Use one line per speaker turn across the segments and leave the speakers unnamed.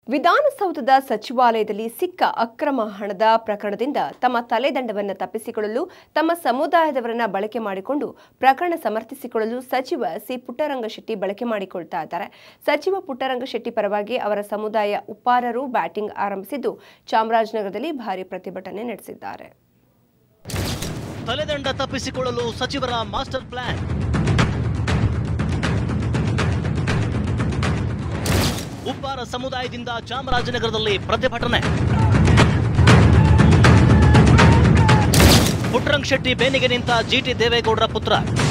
ವಿಧಾನಸೌಧದ ಸಚಿವಾಲಯದಲ್ಲಿ ಸಿಕ್ಕ ಅಕ್ರಮ ಹಣದ ಪ್ರಕರಣದಿಂದ ತಮ್ಮ ತಲೆದಂಡವನ್ನು ತಪ್ಪಿಸಿಕೊಳ್ಳಲು ತಮ್ಮ ಸಮುದಾಯದವರನ್ನ ಬಳಕೆ ಮಾಡಿಕೊಂಡು ಪ್ರಕರಣ ಸಮರ್ಥಿಸಿಕೊಳ್ಳಲು ಸಚಿವ ಸಿ ಪುಟ್ಟರಂಗಶೆಟ್ಟಿ ಬಳಕೆ ಮಾಡಿಕೊಳ್ತಾ ಇದ್ದಾರೆ ಸಚಿವ ಪುಟ್ಟರಂಗಶೆಟ್ಟಿ ಪರವಾಗಿ ಅವರ ಸಮುದಾಯ ಉಪ್ಪಾರರು ಬ್ಯಾಟಿಂಗ್ ಆರಂಭಿಸಿದ್ದು ಚಾಮರಾಜನಗರದಲ್ಲಿ ಭಾರಿ ಪ್ರತಿಭಟನೆ ನಡೆಸಿದ್ದಾರೆ
ತಲೆದಂಡ ತಪ್ಪಿಸಿಕೊಳ್ಳಲು ಸಚಿವರ ಮಾಸ್ಟರ್ ಪ್ಲಾನ್ ಉಪ್ಪಾರ ಸಮುದಾಯದಿಂದ ಚಾಮರಾಜನಗರದಲ್ಲಿ ಪ್ರತಿಭಟನೆ ಪುಟ್ಟರಂಗ್ ಶೆಟ್ಟಿ ಬೇನಿಗೆ ನಿಂತ ಜಿಟಿ ದೇವೇಗೌಡರ ಪುತ್ರ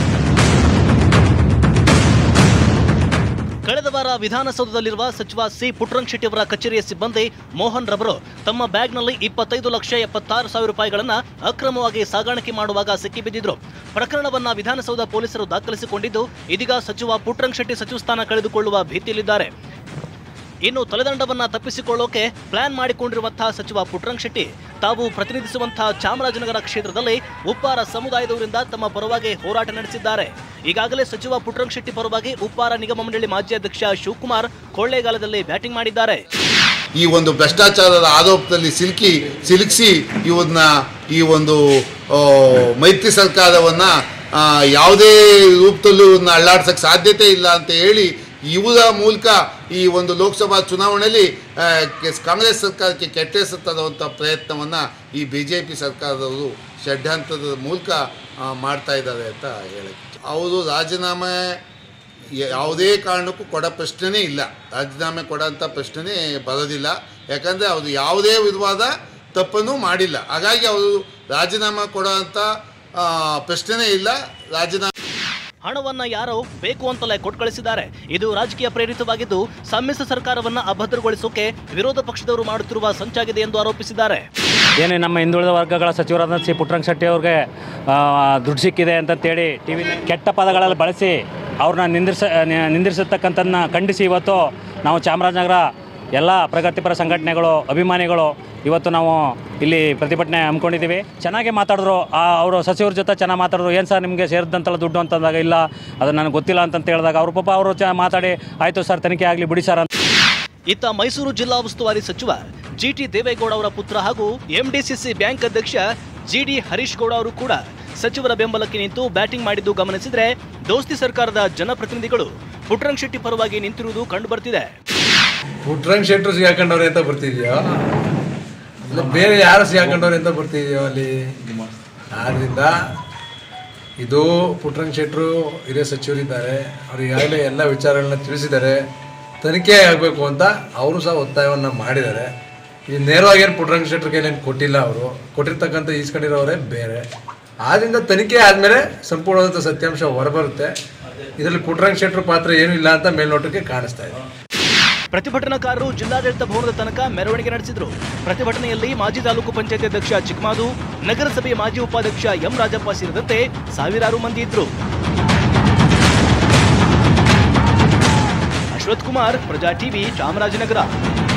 ಕಳೆದ ವಾರ ವಿಧಾನಸೌಧದಲ್ಲಿರುವ ಸಚಿವ ಸಿ ಪುಟ್ಟರಂಗ್ ಶೆಟ್ಟಿ ಅವರ ಕಚೇರಿಯ ಸಿಬ್ಬಂದಿ ಮೋಹನ್ ರವರು ತಮ್ಮ ಬ್ಯಾಗ್ನಲ್ಲಿ ಇಪ್ಪತ್ತೈದು ಲಕ್ಷ ಎಪ್ಪತ್ತಾರು ಸಾವಿರ ರೂಪಾಯಿಗಳನ್ನ ಅಕ್ರಮವಾಗಿ ಸಾಗಾಣಿಕೆ ಮಾಡುವಾಗ ಸಿಕ್ಕಿಬಿದ್ದಿದ್ರು ಪ್ರಕರಣವನ್ನ ವಿಧಾನಸೌಧ ಪೊಲೀಸರು ದಾಖಲಿಸಿಕೊಂಡಿದ್ದು ಇದೀಗ ಸಚಿವ ಪುಟ್ಟರಂಗ್ ಶೆಟ್ಟಿ ಸಚಿವ ಸ್ಥಾನ ಕಳೆದುಕೊಳ್ಳುವ ಭೀತಿಯಲ್ಲಿದ್ದಾರೆ ಇನ್ನು ತಲೆದಂಡವನ್ನ ತಪ್ಪಿಸಿಕೊಳ್ಳೋಕೆ ಪ್ಲಾನ್ ಮಾಡಿಕೊಂಡಿರುವಂತಹ ಸಚಿವ ಪುಟ್ಟರಂಗ್ ಶೆಟ್ಟಿ ತಾವು ಪ್ರತಿನಿಧಿಸುವಂತಹ ಚಾಮರಾಜನಗರ ಕ್ಷೇತ್ರದಲ್ಲಿ ಉಪ್ಪಾರ ಸಮುದಾಯದವರಿಂದ ತಮ್ಮ ಪರವಾಗಿ ಹೋರಾಟ ನಡೆಸಿದ್ದಾರೆ ಈಗಾಗಲೇ ಸಚಿವ ಪುಟ್ಟರಂಗ್ ಶೆಟ್ಟಿ ಪರವಾಗಿ ಉಪ್ಪಾರ ನಿಗಮ ಮಂಡಳಿ ಮಾಜಿ ಅಧ್ಯಕ್ಷ ಶಿವಕುಮಾರ್ ಕೊಳ್ಳೇಗಾಲದಲ್ಲಿ ಬ್ಯಾಟಿಂಗ್ ಮಾಡಿದ್ದಾರೆ
ಈ ಒಂದು ಭ್ರಷ್ಟಾಚಾರದ ಆರೋಪದಲ್ಲಿ ಸಿಲುಕಿ ಸಿಲುಕಿಸಿ ಇವನ್ನ ಈ ಒಂದು ಆ, ಮೈತ್ರಿ ಸರ್ಕಾರವನ್ನು ಯಾವುದೇ ರೂಪದಲ್ಲೂ ಇವನ್ನ ಅಳ್ಳಾಡ್ಸಕ್ಕೆ ಸಾಧ್ಯತೆ ಇಲ್ಲ ಅಂತ ಹೇಳಿ ಇವರ ಮೂಲಕ ಈ ಒಂದು ಲೋಕಸಭಾ ಚುನಾವಣೆಯಲ್ಲಿ ಆ, ಕೆ- ಕಾಂಗ್ರೆಸ್ ಸರ್ಕಾರಕ್ಕೆ ಕೆಟ್ಟ ಹೆಸರು ತರುವಂಥ ಪ್ರಯತ್ನವನ್ನು ಈ ಬಿ ಜೆ ಪಿ ಸರ್ಕಾರದವರು ಷಡ್ಯಂತ್ರದ ಮೂಲಕ ಆ, ಮಾಡ್ತಾ ಇದ್ದಾರೆ ಅಂತ ಹೇಳಕ್ಕೆ ಅವರು ರಾಜೀನಾಮೆ ಯಾವುದೇ ಕಾರಣಕ್ಕೂ ಕೊಡೋ ಪ್ರಶ್ನೆನೇ ಇಲ್ಲ ರಾಜೀನಾಮೆ ಕೊಡೋಂಥ ಪ್ರಶ್ನೆನೇ ಬರೋದಿಲ್ಲ ಯಾಕಂದರೆ ಅವರು ಯಾವುದೇ ವಿಧವಾದ ತಪ್ಪನ್ನು ಮಾಡಿಲ್ಲ ಹಾಗಾಗಿ ಅವರು ರಾಜೀನಾಮೆ ಕೊಡೋಂಥ ಆ, ಪ್ರಶ್ನೆನೇ ಇಲ್ಲ ರಾಜೀನಾಮೆ
ಹಣವನ್ನ ಯಾರೋ ಬೇಕು ಅಂತಲೇ ಕೊಟ್ಟು ಕಳಿಸಿದ್ದಾರೆ ಇದು ರಾಜಕೀಯ ಪ್ರೇರಿತವಾಗಿದ್ದು ಸಮ್ಮಿಶ್ರ ಸರ್ಕಾರವನ್ನ ಅಭದ್ರಗೊಳಿಸೋಕೆ ವಿರೋಧ ಪಕ್ಷದವರು ಮಾಡುತ್ತಿರುವ ಸಂಚಾಗಿದೆ ಎಂದು ಆರೋಪಿಸಿದ್ದಾರೆ
ಏನೇ ನಮ್ಮ ಹಿಂದುಳಿದ ವರ್ಗಗಳ ಸಚಿವರಾದ ಸಿ ಪುಟ್ಟರಂಗ ಶೆಟ್ಟಿ ಅವ್ರಿಗೆ ಆ, ದುಡ್ಡು ಸಿಕ್ಕಿದೆ ಅಂತಂತೇಳಿ ಟಿ ವಿ ಕೆಟ್ಟ ಪದಗಳಲ್ಲಿ ಬಳಸಿ ಅವ್ರನ್ನ ನಿಂದಿರ್ಸ ನಿ- ನಿಂದಿರಿಸತಕ್ಕಂಥದ್ದನ್ನ ಖಂಡಿಸಿ ಇವತ್ತು ನಾವು ಚಾಮರಾಜನಗರ ಎಲ್ಲ ಪ್ರಗತಿಪರ ಸಂಘಟನೆಗಳು ಅಭಿಮಾನಿಗಳು ಇವತ್ತು ನಾವು ಇಲ್ಲಿ ಪ್ರತಿಭಟನೆ ಹಮ್ಮಿಕೊಂಡಿದ್ದೀವಿ ಚೆನ್ನಾಗಿ ಮಾತಾಡಿದ್ರು ಆ ಅವರು ಸಚಿವರ ಜೊತೆ ಚೆನ್ನಾಗಿ ಮಾತಾಡಿದ್ರು ಏನು ಸರ್ ನಿಮಗೆ ಸೇರಿದಂತಲ್ಲ ದುಡ್ಡು ಅಂತಂದಾಗ ಇಲ್ಲ ಅದು ನನಗೆ ಗೊತ್ತಿಲ್ಲ ಅಂತಂತ ಹೇಳಿದಾಗ ಅವ್ರ ಪಾಪ ಅವರು ಚ ಮಾತಾಡಿ ಆಯಿತು ಸರ್ ತನಿಖೆ ಆಗಲಿ ಬಿಡಿ ಸರ್ ಅಂತ
ಇತ್ತ ಮೈಸೂರು ಜಿಲ್ಲಾ ಉಸ್ತುವಾರಿ ಸಚಿವ ಜಿಟಿ ದೇವೇಗೌಡ ಅವರ ಪುತ್ರ ಹಾಗೂ ಎಂಡಿಸಿಸಿ ಬ್ಯಾಂಕ್ ಅಧ್ಯಕ್ಷ ಜಿಡಿ ಹರೀಶ್ ಗೌಡ ಅವರು ಕೂಡ ಸಚಿವರ ಬೆಂಬಲಕ್ಕೆ ನಿಂತು ಬ್ಯಾಟಿಂಗ್ ಮಾಡಿದ್ದು ಗಮನಿಸಿದ್ರೆ ದೋಸ್ತಿ ಸರ್ಕಾರದ ಜನಪ್ರತಿನಿಧಿಗಳು ಪುಟ್ಟರಂಗ್ ಶೆಟ್ಟಿ ಪರವಾಗಿ ನಿಂತಿರುವುದು ಕಂಡುಬರ್ತಿದೆ
ಪುಟ್ರಂಗ್ ಶೆಟ್ರು ಸಿಗಾಕೊಂಡವ್ರೆ ಅಂತ ಬರ್ತಿದ್ಯೋ ಇಲ್ಲ ಬೇರೆ ಯಾರು ಸಿಗಾಕೊಂಡವ್ರೆ ಅಂತ ಬರ್ತಿದ್ಯೋ ಅಲ್ಲಿ ಆದ್ರಿಂದ ಇದು ಪುಟ್ರಂಗ್ ಶೆಟ್ರು ಹಿರಿಯ ಸಚಿವರಿದ್ದಾರೆ ಅವ್ರು ಈಗಾಗಲೇ ಎಲ್ಲ ವಿಚಾರಗಳನ್ನ ತಿಳಿಸಿದ್ದಾರೆ ತನಿಖೆ ಆಗಬೇಕು ಅಂತ ಅವರು ಸಹ ಒತ್ತಾಯವನ್ನು ಮಾಡಿದ್ದಾರೆ ಇದು ನೇರವಾಗಿ ಏನು ಪುಟ್ರಂಗ್ ಶೆಟ್ರ್ ಕೈಲೇನು ಕೊಟ್ಟಿಲ್ಲ ಅವರು ಕೊಟ್ಟಿರ್ತಕ್ಕಂಥ ಈಸ್ಕೊಂಡಿರೋರೇ ಬೇರೆ ಆದ್ದರಿಂದ ತನಿಖೆ ಆದಮೇಲೆ ಸಂಪೂರ್ಣವಾದಂಥ ಸತ್ಯಾಂಶ ಹೊರಬರುತ್ತೆ ಇದರಲ್ಲಿ ಪುಟ್ರಂಗ್ ಶೆಟ್ರ್ ಪಾತ್ರ ಏನೂ ಇಲ್ಲ ಅಂತ ಮೇಲ್ನೋಟಕ್ಕೆ ಕಾಣಿಸ್ತಾ ಇದೆ
ಪ್ರತಿಭಟನಾಕಾರರು ಜಿಲ್ಲಾಡಳಿತ ಭವನದ ತನಕ ಮೆರವಣಿಗೆ ನಡೆಸಿದ್ರು ಪ್ರತಿಭಟನೆಯಲ್ಲಿ ಮಾಜಿ ತಾಲೂಕು ಪಂಚಾಯತ್ ಅಧ್ಯಕ್ಷ ಚಿಕ್ಕಮಾದು ನಗರಸಭೆ ಮಾಜಿ ಉಪಾಧ್ಯಕ್ಷ ಎಂ ರಾಜಪ್ಪ ಸೇರಿದಂತೆ ಸಾವಿರಾರು ಮಂದಿ ಇದ್ರು ಅಶ್ವಥ್ ಕುಮಾರ್ ಪ್ರಜಾ ಟಿವಿ ಚಾಮರಾಜನಗರ